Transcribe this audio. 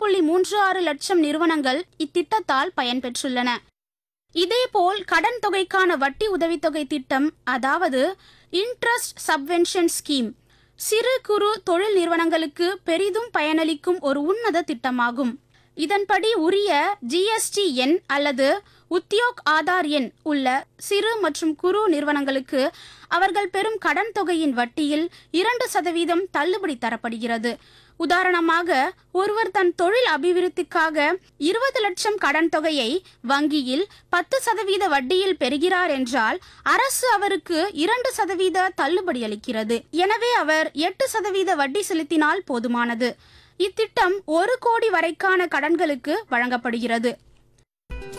புள்ளி மூன்று ஆறு லட்சம் நிறுவனங்கள் இத்திட்டத்தால் பயன்பெற்றுள்ளன இதேபோல் கடன் தொகைக்கான வட்டி உதவித்தொகை திட்டம் அதாவது இன்ட்ரஸ்ட் சப்வென்ஷன் ஸ்கீம் சிறு குறு தொழில் நிறுவனங்களுக்கு பெரிதும் பயனளிக்கும் ஒரு உன்னத திட்டமாகும் இதன்படி உரிய ஜிஎஸ்டி எண் அல்லது உத்தியோக் ஆதார் எண் உள்ள சிறு மற்றும் குறு நிறுவனங்களுக்கு அவர்கள் பெறும் கடன் தொகையின் வட்டியில் இரண்டு சதவீதம் தள்ளுபடி தரப்படுகிறது உதாரணமாக ஒருவர் தன் தொழில் அபிவிருத்திக்காக இருபது லட்சம் கடன் தொகையை வங்கியில் பத்து சதவீத வட்டியில் பெறுகிறார் என்றால் அரசு அவருக்கு இரண்டு சதவீத தள்ளுபடி அளிக்கிறது எனவே அவர் எட்டு சதவீத வட்டி செலுத்தினால் போதுமானது இத்திட்டம் ஒரு கோடி வரைக்கான கடன்களுக்கு வழங்கப்படுகிறது